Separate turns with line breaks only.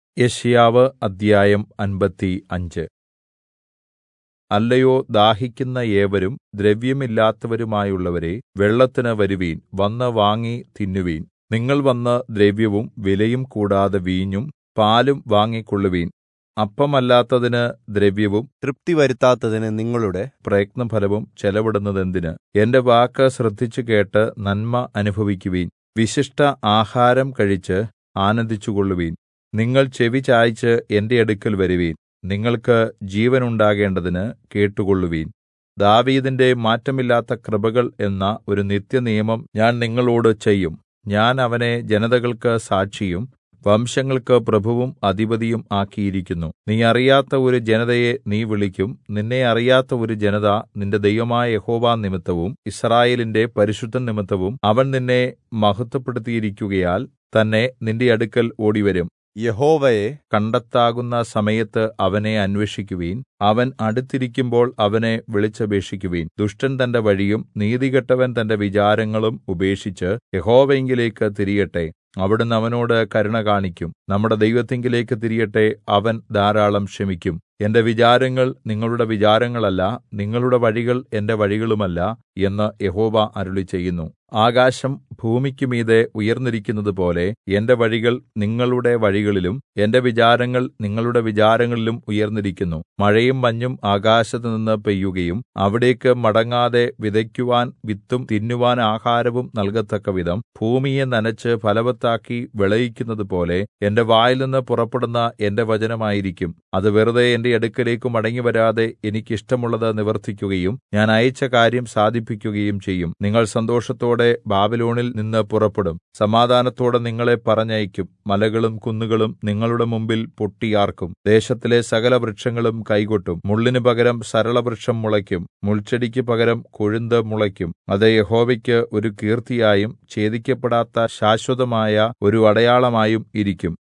യെശയ്യാവ് അദ്ധ്യായം അമ്പത്തി അഞ്ച് അല്ലയോ ദാഹിക്കുന്ന ഏവരും ദ്രവ്യമില്ലാത്തവരുമായുള്ളവരേ വെള്ളത്തിന് വരുവിൻ വന്ന് വാങ്ങി തിന്നുവിൻ നിങ്ങൾ വന്ന് ദ്രവ്യവും വിലയും കൂടാതെ വീഞ്ഞും പാലും വാങ്ങിക്കൊള്ളുവിൻ അപ്പമല്ലാത്തതിന് ദ്രവ്യവും
തൃപ്തി വരുത്താത്തതിന് നിങ്ങളുടെ
പ്രയത്നഫലവും ചെലവിടുന്നതെന്തിന് എന്റെ വാക്ക് ശ്രദ്ധിച്ചു കേട്ട് നന്മ അനുഭവിക്കുവിൻ വിശിഷ്ട ആഹാരം കഴിച്ച് ആനന്ദിച്ചുകൊള്ളുവിൻ നിങ്ങൾ ചെവി ചായിച്ച് എന്റെ അടുക്കൽ വരുവിൻ നിങ്ങൾക്ക് ജീവനുണ്ടാകേണ്ടതിന് കേട്ടുകൊള്ളുവിൻ ദാവീദിന്റെ മാറ്റമില്ലാത്ത കൃപകൾ എന്ന ഒരു നിത്യനിയമം ഞാൻ നിങ്ങളോട് ചെയ്യും ഞാൻ അവനെ ജനതകൾക്ക് സാക്ഷിയും വംശങ്ങൾക്ക് പ്രഭുവും അധിപതിയും ആക്കിയിരിക്കുന്നു നീ അറിയാത്ത ഒരു ജനതയെ നീ വിളിക്കും നിന്നെ അറിയാത്ത ഒരു ജനത നിന്റെ ദൈവമായ യഹോവ നിമിത്തവും യിസ്രായേലിന്റെ പരിശുദ്ധൻ നിമിത്തവും അവൻ നിന്നെ മഹത്വപ്പെടുത്തിയിരിക്കുകയാൽ തന്നെ നിന്റെ അടുക്കൽ ഓടിവരും
യഹോവയെ
കണ്ടെത്താകുന്ന സമയത്ത് അവനെ അന്വേഷിക്കുവിൻ അവൻ അടുത്തിരിക്കുമ്പോൾ അവനെ വിളിച്ചപേക്ഷിക്കുവിൻ ദുഷ്ടൻ തന്റെ വഴിയും നീതികെട്ടവൻ തന്റെ വിചാരങ്ങളും ഉപേക്ഷിച്ച് യഹോവയിങ്കലേക്ക് തിരിയട്ടെ അവിടുന്ന് അവനോട് കരുണ കാണിക്കും നമ്മുടെ ദൈവത്തിങ്കലേക്ക് തിരിയട്ടെ അവൻ ധാരാളം ക്ഷമിക്കും എന്റെ വിചാരങ്ങൾ നിങ്ങളുടെ വിചാരങ്ങളല്ല നിങ്ങളുടെ വഴികൾ എന്റെ വഴികളുമല്ല എന്ന് യഹോവ അരുളിച്ചെയ്യുന്നു ആകാശം ഭൂമിക്ക് മീതെ ഉയർന്നിരിക്കുന്നതുപോലെ എന്റെ വഴികൾ നിങ്ങളുടെ വഴികളിലും എന്റെ വിചാരങ്ങൾ നിങ്ങളുടെ വിചാരങ്ങളിലും ഉയർന്നിരിക്കുന്നു മഴയും മഞ്ഞും ആകാശത്തുനിന്ന് പെയ്യുകയും അവിടേക്ക് മടങ്ങാതെ വിതയ്ക്കുവാൻ വിത്തും തിന്നുവാൻ ആഹാരവും നൽകത്തക്കവിധം ഭൂമിയെ നനച്ച് ഫലവത്താക്കി വിളയിക്കുന്നതുപോലെ എന്റെ വായിൽനിന്ന് പുറപ്പെടുന്ന എന്റെ വചനമായിരിക്കും അത് വെറുതെ എന്റെ അടുക്കലേക്ക് മടങ്ങിവരാതെ എനിക്ക് ഇഷ്ടമുള്ളത് നിവർത്തിക്കുകയും ഞാൻ അയച്ച കാര്യം സാധിപ്പിക്കുകയും ചെയ്യും നിങ്ങൾ സന്തോഷത്തോടെ ബാബിലോണിൽ നിന്ന് പുറപ്പെടും സമാധാനത്തോടെ നിങ്ങളെ പറഞ്ഞയക്കും മലകളും കുന്നുകളും നിങ്ങളുടെ മുമ്പിൽ പൊട്ടിയാർക്കും ദേശത്തിലെ സകല വൃക്ഷങ്ങളും കൈകൊട്ടും മുള്ളിനു പകരം സരളവൃക്ഷം മുളയ്ക്കും മുൾച്ചെടിക്ക് പകരം കൊഴുന്ത് മുളയ്ക്കും അത് യഹോവയ്ക്ക് ഒരു കീർത്തിയായും ഛേദിക്കപ്പെടാത്ത ശാശ്വതമായ ഒരു അടയാളമായും ഇരിക്കും